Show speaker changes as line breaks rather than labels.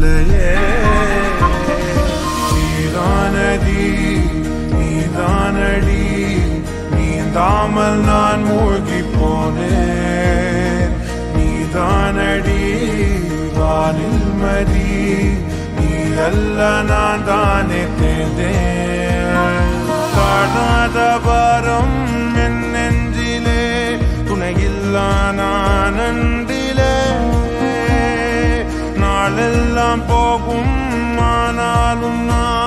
இல்லையே நீதானடி நீதானடி நீந்தாமல் நான் மூழ்கி போனேன் நீதானடி வானில் மதி நீ அல்ல நான் தானே தேர்ந்தேன் காணாத பாரம் என் நெஞ்சிலே துணையில்லா நான் அன்றிலே நாளெல்லாம் போகும் ஆனாலும் நான்